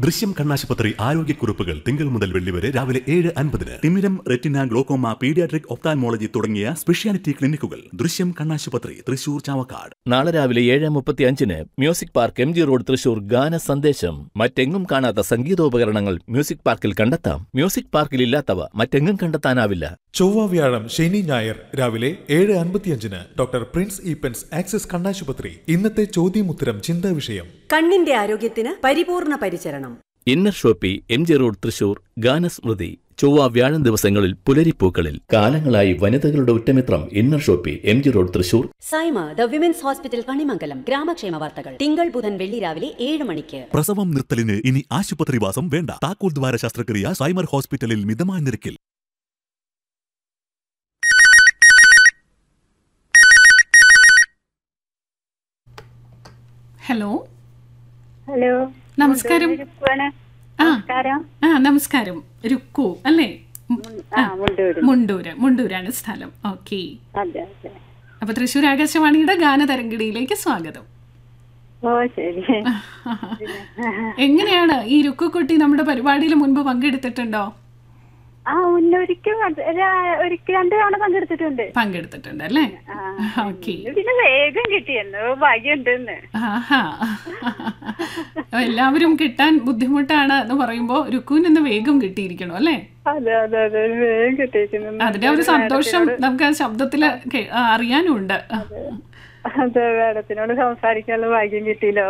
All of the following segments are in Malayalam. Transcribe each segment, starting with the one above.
ദൃശ്യം കണ്ണാശുപത്രി ആരോഗ്യക്കുറിപ്പുകൾ തിങ്കൾ മുതൽ വെള്ളി വരെ രാവിലെ ഏഴ് അൻപതിന് തിമിരം റെറ്റിന ഗ്ലോക്കോമ പീഡിയാട്രിക് ഒപ്താൻമോളജി തുടങ്ങിയ സ്പെഷ്യാലിറ്റി ക്ലിനിക്കുകൾ ദൃശ്യം കണ്ണാശുപത്രി തൃശൂർ ചാവക്കാട് നാളെ രാവിലെ ഏഴ് മുപ്പത്തി അഞ്ചിന് music park M G road Thrissur ഗാന സന്ദേശം മറ്റെങ്ങും കാണാത്ത സംഗീതോപകരണങ്ങൾ മ്യൂസിക് പാർക്കിൽ കണ്ടെത്താം മ്യൂസിക് പാർക്കിൽ ഇല്ലാത്തവ മറ്റെങ്ങും കണ്ടെത്താനാവില്ല ചൊവ്വ വ്യാഴം ശനി ഞായർ രാവിലെ ഏഴ് അൻപത്തിയഞ്ചിന് ഡോക്ടർ പ്രിൻസ് ഈപ്പൻസ് ആക്സിസ് കണ്ണാശുപത്രി ഇന്നത്തെ ചോദ്യമുത്തരം ചിന്താ വിഷയം കണ്ണിന്റെ ആരോഗ്യത്തിന് പരിപൂർണ പരിചരണം inner shoppy M G road Thrissur ഗാനസ്മൃതി ചൊവ്വ വ്യാഴം ദിവസങ്ങളിൽ പുലരിപ്പൂക്കളിൽ കാലങ്ങളായി വനിതകളുടെ ഉറ്റമിത്രം inner shoppy M G road Thrissur Saima the women's hospital Kanimangalam ഗ്രാമക്ഷേമ വാർത്തകൾ തിങ്കൾ ബുധൻ വെള്ളി രാവിലെ ഏഴ് മണിക്ക് പ്രസവം നിർത്തലിന് ഇനി ആശുപത്രിവാസം വേണ്ട താക്കോൽ ദ്വാര ശസ്ത്രക്രിയ സൈമർ ഹോസ്പിറ്റലിൽ മിതമായ നിരക്കിൽ ഹലോ ഹലോ നമസ്കാരം. രുക്കുവാണ്. ആ. നമസ്കാരം ആ നമസ്കാരം രുക്കു അല്ലേ ഉം, ആ മുണ്ടൂര് മുണ്ടൂര് മുണ്ടൂരാണ് സ്ഥലം ഓക്കെ അതെ അതെ അപ്പൊ തൃശ്ശൂർ ആകാശവാണിയുടെ ഗാനതരംഗിണിയിലേക്ക് സ്വാഗതം ഓ ശരി എങ്ങനെയാണ് ഈ രുക്കുക്കുട്ടി നമ്മുടെ പരിപാടിയിൽ മുൻപ് പങ്കെടുത്തിട്ടുണ്ടോ ആ മുന്നൊരിക്കൽ ഒരിക്കൽ രണ്ട് തവണ പങ്കെടുത്തിട്ടുണ്ട് പങ്കെടുത്തിട്ടുണ്ട് അല്ലേ ഓക്കെ പിന്നെ വേഗം കിട്ടിയെന്നു ഭാഗ്യമുണ്ടെന്ന് ആഹാ അപ്പൊ എല്ലാവരും കിട്ടാൻ ബുദ്ധിമുട്ടാണ് എന്ന് പറയുമ്പോ രുക്കുവിന് ഇന്ന് വേഗം കിട്ടിയിരിക്കണു അല്ലേ അതെ അതെ അതെ വേഗം കിട്ടിയിരിക്കുന്നു അതിന്റെ ഒരു സന്തോഷം നമുക്ക് ആ ശബ്ദത്തില് കേ- ആ, അറിയാനും ഉണ്ട് അതെ മാഡത്തിനോട് സംസാരിക്കാനുള്ള ഭാഗ്യം കിട്ടിയല്ലോ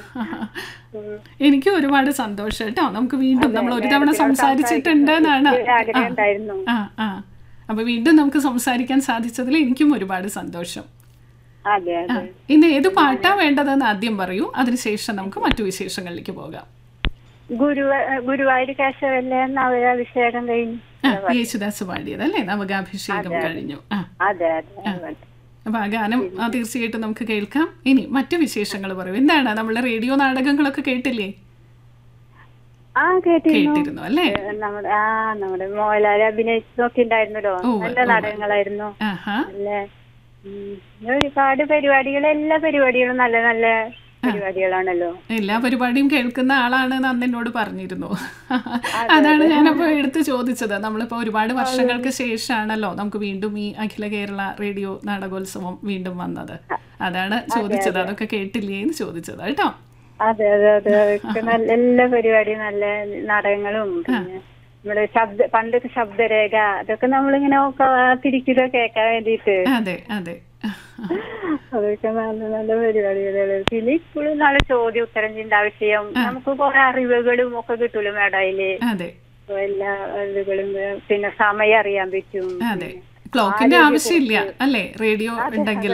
എനിക്ക് ഒരുപാട് സന്തോഷം കേട്ടോ നമുക്ക് വീണ്ടും നമ്മൾ ഒരു തവണ സംസാരിച്ചിട്ടുണ്ട് എന്നാണ് ഒരു ആഗ്രഹം ഉണ്ടായിരുന്നു ആ ആ അപ്പൊ വീണ്ടും നമുക്ക് സംസാരിക്കാൻ സാധിച്ചതിൽ എനിക്കും ഒരുപാട് സന്തോഷം അതെ ആ, അതെ ഇന്ന് ഏത് പാട്ടാ വേണ്ടതെന്ന് ആദ്യം പറയൂ അതിനുശേഷം നമുക്ക് മറ്റു വിശേഷങ്ങളിലേക്ക് പോകാം ഗുരുവ ഗുരുവായൂർ കേശവല്ലേ നവരാഭിഷേകം കഴിഞ്ഞു ആ യേശുദാസ് പാടിയത് അല്ലേ നവകാഭിഷേകം കഴിഞ്ഞു ആ അതെ അതെ അപ്പൊ ആ ഗാനം ആ, തീർച്ചയായിട്ടും നമുക്ക് കേൾക്കാം ഇനി മറ്റു വിശേഷങ്ങൾ പറയൂ എന്താണ് നമ്മളെ റേഡിയോ നാടകങ്ങളൊക്കെ കേട്ടില്ലേ ആ കേട്ടിരുന്നു കേട്ടിരുന്നു അല്ലേ ഏ, നമ്മുടെ ആ നമ്മുടെ മോഹൻലാൽ അഭിനയിച്ചൊക്കെ ഉണ്ടായിരുന്നല്ലോ ഉവ്വ്, നല്ല ഉവ്വ്. നാടകങ്ങളായിരുന്നു ആഹാ നല്ല ഉം, പിന്നെ ഒരുപാട് പരിപാടികൾ എല്ലാ പരിപാടികളും നല്ല നല്ല പരിപാടികളാണല്ലോ എല്ലാ പരിപാടിയും കേൾക്കുന്ന ആളാണ് എന്ന് അന്ന് എന്നോട് പറഞ്ഞിരുന്നു അതാണ് ഞാനപ്പോ എടുത്ത് ചോദിച്ചത് നമ്മളിപ്പോ ഒരുപാട് വർഷങ്ങൾക്ക് ശേഷമാണല്ലോ നമുക്ക് വീണ്ടും ഈ അഖില കേരള റേഡിയോ നാടകോത്സവം വീണ്ടും വന്നത് അതാണ് ചോദിച്ചത് അതൊക്കെ കേട്ടില്ലേ എന്ന് ചോദിച്ചത് കേട്ടോ അതെ അതെ അതെ അതൊക്കെ നല്ല എല്ലാ പരിപാടിയും നല്ല നാടകങ്ങളും പിന്നെ നമ്മുടെ ശബ്ദ പണ്ടൊക്കെ ശബ്ദരേഖ അതൊക്കെ നമ്മളിങ്ങനെ തിരിക്കുക കേൾക്കാൻ വേണ്ടിയിട്ട് അതെ അതെ അതൊക്കെ നല്ല നല്ല പരിപാടികളാണ് പിന്നെ ഇപ്പോഴും നല്ല ചോദ്യം ഉത്തരം ചെയ്യേണ്ട ആവശ്യം നമുക്ക് കുറെ അറിവുകളും ഒക്കെ കിട്ടൂലോ മേഡയില് അതെ എല്ലാ ഇതുകളും പിന്നെ സമയം അറിയാൻ പറ്റും അതെ ക്ലോക്കിന്റെ ആവശ്യമില്ല അല്ലേ റേഡിയോ ഉണ്ടെങ്കിൽ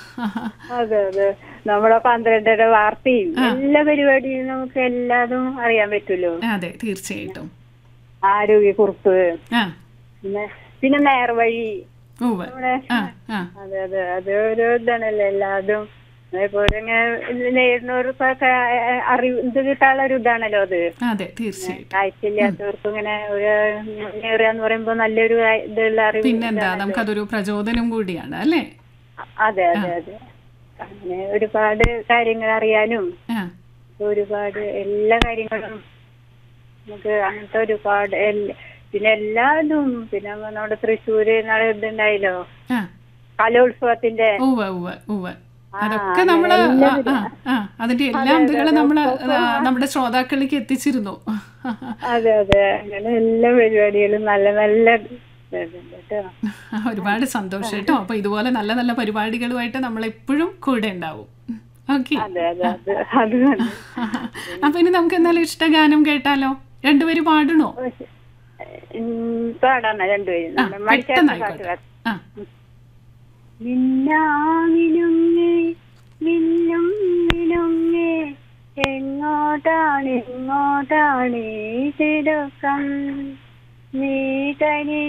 അതെ അതെ നമ്മുടെ പന്ത്രണ്ടര വാർത്തയും എല്ലാ പരിപാടിയും നമുക്ക് എല്ലാതും അറിയാൻ പറ്റുമല്ലോ അതെ തീർച്ചയായിട്ടും ആരോഗ്യക്കുറിപ്പ് ആ പിന്നെ പിന്നെ നേർവഴി ഉവ്വ് നമ്മുടെ ആ ആ അതെ അതെ അത് ഒരു ഇതാണല്ലോ എല്ലാതും അതേപോലെ ഇങ്ങനെ നേരിടുന്നവർക്കൊക്കെ അറിവ് ഇത് കിട്ടാനുള്ള ഒരു ഇതാണല്ലോ അത് അതെ തീർച്ചയായും കാഴ്ചയില്ലാത്തവർക്കും ഇങ്ങനെ ഒരു നേറുകയെന്ന് പറയുമ്പോ നല്ലൊരു ഇതുള്ള അറിവ് പിന്നെന്താ നമുക്കതൊരു പ്രചോദനം കൂടിയാണ് അല്ലേ അതെ അതെ അതെ അങ്ങനെ ഒരുപാട് കാര്യങ്ങൾ അറിയാനും ആ ഒരുപാട് എല്ലാ കാര്യങ്ങളും നമുക്ക് അങ്ങനത്തെ ഒരുപാട് എല്ല- പിന്നെ എല്ലാതും പിന്നെ നമ്മുടെ തൃശ്ശൂര് നാളെ ഇതുണ്ടായല്ലോ ആ കലോത്സവത്തിന്റെ ഉവ്വ് ഉവ്വ് ഉവ്വ് അതൊക്കെ നമ്മള് ആ, ആ, ആ, അതിന്റെ എല്ലാ ഇതുകളും നമ്മള് ആ, നമ്മുടെ ശ്രോതാക്കളിലേക്ക് എത്തിച്ചിരുന്നു അതെ അതെ അങ്ങനെ എല്ലാ പരിപാടികളും നല്ല നല്ല ഇതുണ്ട് കേട്ടോ ഒരുപാട് സന്തോഷം കേട്ടോ അപ്പൊ ഇതുപോലെ നല്ല നല്ല പരിപാടികളുമായിട്ട് നമ്മൾ എപ്പോഴും കൂടെ ഉണ്ടാവും ഓക്കെ അതെ അതെ അത് അത് തന്നെ. അപ്പൊ ഇനി നമുക്ക് എന്നാലും ഇഷ്ടഗാനം കേട്ടാലോ രണ്ടുപേരും പാടണോ ഉം, പാടാണ് രണ്ടുപേരും ആ നമ്മുടെ മടിക്കാത്ത പെട്ടെന്നായിക്കോട്ടെ പാട്ടുകാർ ആ മിന്നാമിനുങ്ങേ മിന്നും മിനുങ്ങേ എങ്ങോട്ടാണ് എങ്ങോട്ടാണ് ഈ തിടുക്കം നീ തനി